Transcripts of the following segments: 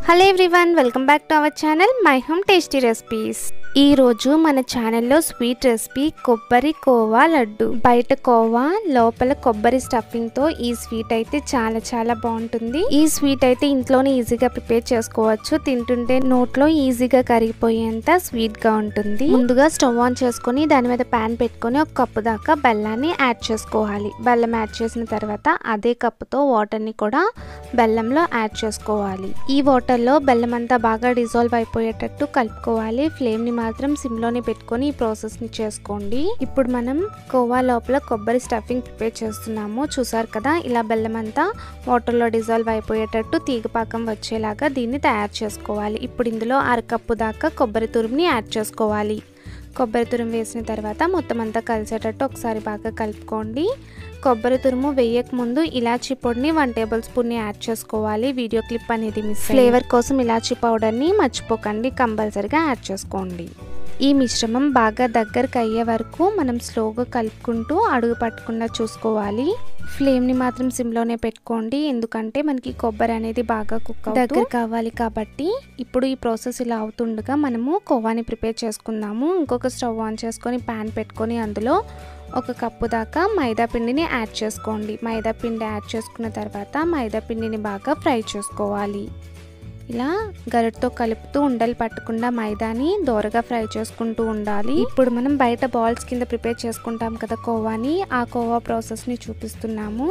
hello everyone welcome back to our channel my home tasty recipes ఈ రోజు మన ఛానల్లో స్వీట్ రెసిపీ కొబ్బరి కోవా లడ్డు బయట కోవా లోపల కొబ్బరి స్టఫింగ్ తో ఈ స్వీట్ అయితే చాలా చాలా బాగుంటుంది ఈ స్వీట్ అయితే ఇంట్లోనే ఈజీగా ప్రిపేర్ చేసుకోవచ్చు తింటుంటే నోట్లో ఈజీగా కరిగిపోయేంత స్వీట్ గా ఉంటుంది ముందుగా స్టవ్ ఆన్ చేసుకొని దాని మీద ప్యాన్ పెట్టుకొని ఒక కప్పు దాకా బెల్లాన్ని యాడ్ చేసుకోవాలి బెల్లం యాడ్ చేసిన తర్వాత అదే కప్పుతో వాటర్ ని కూడా బెల్లంలో యాడ్ చేసుకోవాలి ఈ వాటర్లో బెల్లం అంతా బాగా డిజాల్వ్ అయిపోయేటట్టు కలుపుకోవాలి ఫ్లేమ్ ని మాత్రం సిమ్ లోనే పెట్టుకొని ఈ ప్రాసెస్ ని చేసుకోండి ఇప్పుడు మనం కోవా లోపల కొబ్బరి స్టఫింగ్ ప్రిపేర్ చేస్తున్నాము చూసారు కదా ఇలా బెల్లం అంతా వాటర్లో డిజాల్వ్ అయిపోయేటట్టు తీగపాకం వచ్చేలాగా దీన్ని తయారు చేసుకోవాలి ఇప్పుడు ఇందులో అరకప్పు దాకా కొబ్బరి తురుముని యాడ్ చేసుకోవాలి కొబ్బరి తురుము వేసిన తర్వాత మొత్తం అంతా కలిసేటట్టు ఒకసారి బాగా కలుపుకోండి కొబ్బరి తురుము వేయక ముందు ఇలాచీ పొడిని వన్ టేబుల్ స్పూన్ని యాడ్ చేసుకోవాలి వీడియో క్లిప్ అనేది మిస్ ఫ్లేవర్ కోసం ఇలాచీ పౌడర్ని మర్చిపోకండి కంపల్సరిగా యాడ్ చేసుకోండి ఈ మిశ్రమం బాగా దగ్గరకు అయ్యే వరకు మనం స్లోగా కలుపుకుంటూ అడుగు పట్టకుండా చూసుకోవాలి ఫ్లేమ్ని మాత్రం సిమ్లోనే పెట్టుకోండి ఎందుకంటే మనకి కొబ్బరి అనేది బాగా కుక్ దగ్గర కావాలి కాబట్టి ఇప్పుడు ఈ ప్రాసెస్ ఇలా అవుతుండగా మనము కోవాని ప్రిపేర్ చేసుకుందాము ఇంకొక స్టవ్ ఆన్ చేసుకొని ప్యాన్ పెట్టుకొని అందులో ఒక కప్పు దాకా మైదా పిండిని యాడ్ చేసుకోండి మైదా పిండి యాడ్ చేసుకున్న తర్వాత మైదా పిండిని బాగా ఫ్రై చేసుకోవాలి ఇలా గరిటతో కలుపుతూ ఉండలు పట్టకుండా మైదాని దోరగా ఫ్రై చేసుకుంటూ ఉండాలి ఇప్పుడు మనం బయట బాల్స్ కింద ప్రిపేర్ చేసుకుంటాం కదా కోవాని ఆ కోవా ప్రాసెస్ని చూపిస్తున్నాము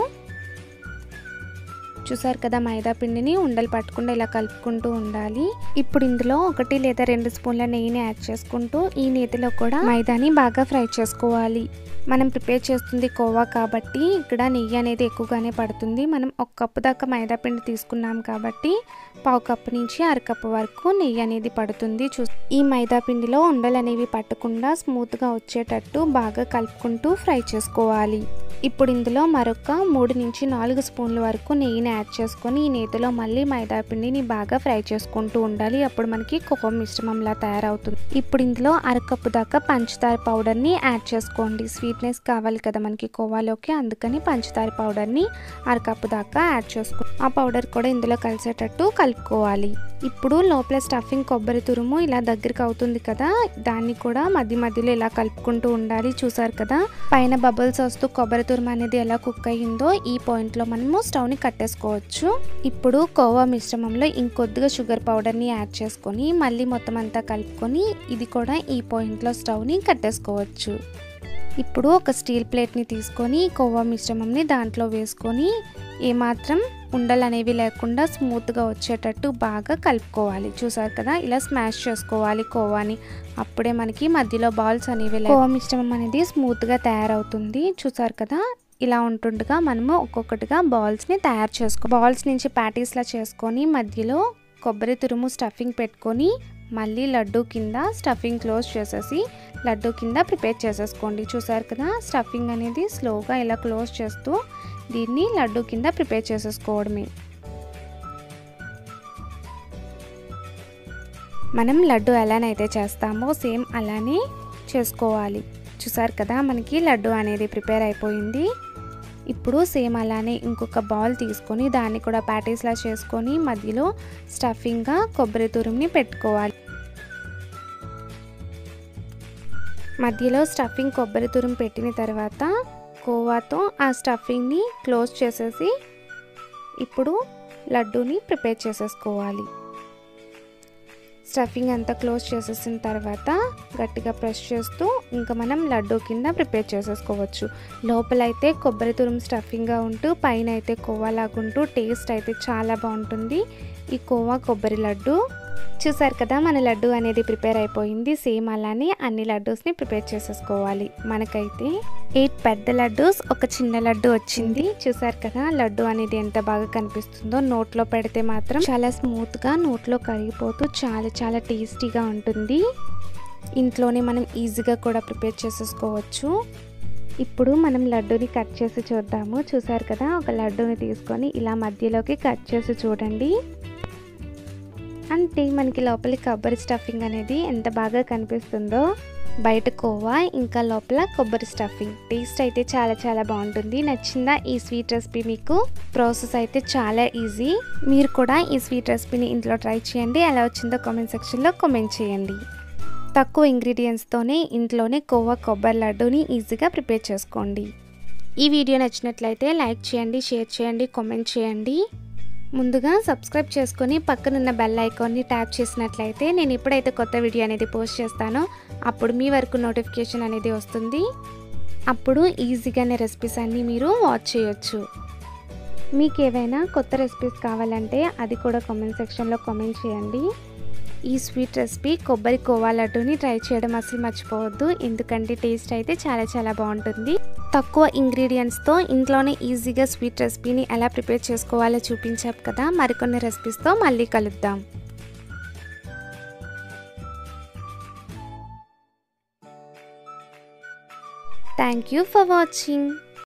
చూసారు కదా మైదా పిండిని ఉండలు పట్టకుండా ఇలా కలుపుకుంటూ ఉండాలి ఇప్పుడు ఇందులో ఒకటి లేదా రెండు స్పూన్ల నెయ్యిని యాడ్ చేసుకుంటూ ఈ నేతిలో కూడా మైదాని బాగా ఫ్రై చేసుకోవాలి మనం ప్రిపేర్ చేస్తుంది కోవా కాబట్టి ఇక్కడ నెయ్యి అనేది ఎక్కువగానే పడుతుంది మనం ఒక కప్పు దాకా మైదా పిండి తీసుకున్నాం కాబట్టి పావు కప్పు నుంచి అరకప్పు వరకు నెయ్యి అనేది పడుతుంది చూ ఈ మైదా పిండిలో ఉండలు అనేవి పట్టకుండా స్మూత్గా వచ్చేటట్టు బాగా కలుపుకుంటూ ఫ్రై చేసుకోవాలి ఇప్పుడు ఇందులో మరొక మూడు నుంచి నాలుగు స్పూన్ల వరకు నెయ్యిని యాడ్ చేసుకొని ఈ నేతిలో మళ్ళీ మైదా పిండిని బాగా ఫ్రై చేసుకుంటూ ఉండాలి అప్పుడు మనకి కోవా మిశ్రమంలా తయారవుతుంది ఇప్పుడు ఇందులో అరకప్పు దాకా పంచదార పౌడర్ని యాడ్ చేసుకోండి స్వీట్నెస్ కావాలి కదా మనకి కోవాలోకి అందుకని పంచదార పౌడర్ని అరకప్పు దాకా యాడ్ చేసుకో ఆ పౌడర్ కూడా ఇందులో కలిసేటట్టు కలుపుకోవాలి ఇప్పుడు లోపల స్టఫింగ్ కొబ్బరి తురుము ఇలా దగ్గరికి అవుతుంది కదా దాన్ని కూడా మధ్య మధ్యలో ఇలా కలుపుకుంటూ ఉండాలి చూసారు కదా పైన బబుల్స్ వస్తూ కొబ్బరి తురుము అనేది ఎలా కుక్ అయ్యిందో ఈ పాయింట్లో మనము స్టవ్ని కట్టేసుకోవచ్చు ఇప్పుడు కోవా మిశ్రమంలో ఇంకొద్దిగా షుగర్ పౌడర్ని యాడ్ చేసుకొని మళ్ళీ మొత్తం అంతా కలుపుకొని ఇది కూడా ఈ పాయింట్లో స్టవ్ని కట్టేసుకోవచ్చు ఇప్పుడు ఒక స్టీల్ ప్లేట్ని తీసుకొని కోవా మిశ్రమంని దాంట్లో వేసుకొని ఏమాత్రం ఉండలు అనేవి లేకుండా స్మూత్గా వచ్చేటట్టు బాగా కలుపుకోవాలి చూసారు కదా ఇలా స్మాష్ చేసుకోవాలి కోవాని అప్పుడే మనకి మధ్యలో బాల్స్ అనేవి కోవా మిశ్రమం అనేది స్మూత్గా తయారవుతుంది చూసారు కదా ఇలా ఉంటుండగా మనము ఒక్కొక్కటిగా బాల్స్ని తయారు చేసుకో బాల్స్ నుంచి ప్యాటీస్లా చేసుకొని మధ్యలో కొబ్బరి తురుము స్టఫింగ్ పెట్టుకొని మళ్ళీ లడ్డు కింద స్టఫింగ్ క్లోజ్ చేసేసి లడ్డు కింద ప్రిపేర్ చేసేసుకోండి చూసారు కదా స్టఫింగ్ అనేది స్లోగా ఇలా క్లోజ్ చేస్తూ దీన్ని లడ్డు కింద ప్రిపేర్ చేసేసుకోవడమే మనం లడ్డు ఎలానైతే చేస్తామో సేమ్ అలానే చేసుకోవాలి చూసారు కదా మనకి లడ్డు అనేది ప్రిపేర్ అయిపోయింది ఇప్పుడు సేమ్ అలానే ఇంకొక బాల్ తీసుకొని దాన్ని కూడా ప్యాటీస్లా చేసుకొని మధ్యలో స్టఫింగ్గా కొబ్బరి తురుముని పెట్టుకోవాలి మధ్యలో స్టఫింగ్ కొబ్బరి తురుము పెట్టిన తర్వాత కోవాతో ఆ స్టఫింగ్ని క్లోజ్ చేసేసి ఇప్పుడు లడ్డూని ప్రిపేర్ చేసేసుకోవాలి స్టఫింగ్ అంతా క్లోజ్ చేసేసిన తర్వాత గట్టిగా ప్రెస్ చేస్తూ ఇంకా మనం లడ్డూ కింద ప్రిపేర్ చేసేసుకోవచ్చు లోపలైతే కొబ్బరి తురుము స్టఫింగ్గా ఉంటూ పైన అయితే కోవాలాగుంటూ టేస్ట్ అయితే చాలా బాగుంటుంది ఈ కోవా కొబ్బరి లడ్డు చూసారు కదా మన లడ్డు అనేది ప్రిపేర్ అయిపోయింది సేమ్ అలానే అన్ని లడ్డూస్ని ప్రిపేర్ చేసేసుకోవాలి మనకైతే ఎయిట్ పెద్ద లడ్డూస్ ఒక చిన్న లడ్డు వచ్చింది చూసారు కదా లడ్డు అనేది ఎంత బాగా కనిపిస్తుందో నోట్లో పెడితే మాత్రం చాలా స్మూత్గా నోట్లో కరిగిపోతూ చాలా చాలా టేస్టీగా ఉంటుంది ఇంట్లోనే మనం ఈజీగా కూడా ప్రిపేర్ చేసేసుకోవచ్చు ఇప్పుడు మనం లడ్డూని కట్ చేసి చూద్దాము చూసారు కదా ఒక లడ్డూని తీసుకొని ఇలా మధ్యలోకి కట్ చేసి చూడండి అంటే మనకి లోపలి కొబ్బరి స్టఫింగ్ అనేది ఎంత బాగా కనిపిస్తుందో బయట కోవా ఇంకా లోపల కొబ్బరి స్టఫింగ్ టేస్ట్ అయితే చాలా చాలా బాగుంటుంది నచ్చిందా ఈ స్వీట్ రెసిపీ మీకు ప్రాసెస్ అయితే చాలా ఈజీ మీరు కూడా ఈ స్వీట్ రెసిపీని ఇంట్లో ట్రై చేయండి ఎలా వచ్చిందో కామెంట్ సెక్షన్లో కామెంట్ చేయండి తక్కువ ఇంగ్రీడియంట్స్తోనే ఇంట్లోనే కోవా కొబ్బరి లడ్డూని ఈజీగా ప్రిపేర్ చేసుకోండి ఈ వీడియో నచ్చినట్లయితే లైక్ చేయండి షేర్ చేయండి కామెంట్ చేయండి ముందుగా సబ్స్క్రైబ్ చేసుకొని పక్కనున్న బెల్ ఐకాన్ని ట్యాప్ చేసినట్లయితే నేను ఎప్పుడైతే కొత్త వీడియో అనేది పోస్ట్ చేస్తానో అప్పుడు మీ వరకు నోటిఫికేషన్ అనేది వస్తుంది అప్పుడు ఈజీగానే రెసిపీస్ అన్నీ మీరు వాచ్ చేయొచ్చు మీకు ఏవైనా కొత్త రెసిపీస్ కావాలంటే అది కూడా కామెంట్ సెక్షన్లో కామెంట్ చేయండి ఈ స్వీట్ రెసిపీ కొబ్బరి కోవా లడ్డూని ట్రై చేయడం అసలు మర్చిపోవద్దు ఎందుకంటే టేస్ట్ అయితే చాలా చాలా బాగుంటుంది తక్కువ ఇంగ్రీడియంట్స్తో ఇంట్లోనే ఈజీగా స్వీట్ రెసిపీని ఎలా ప్రిపేర్ చేసుకోవాలో చూపించాం కదా మరికొన్ని రెసిపీస్తో మళ్ళీ కలుద్దాం థ్యాంక్ యూ ఫర్ వాచింగ్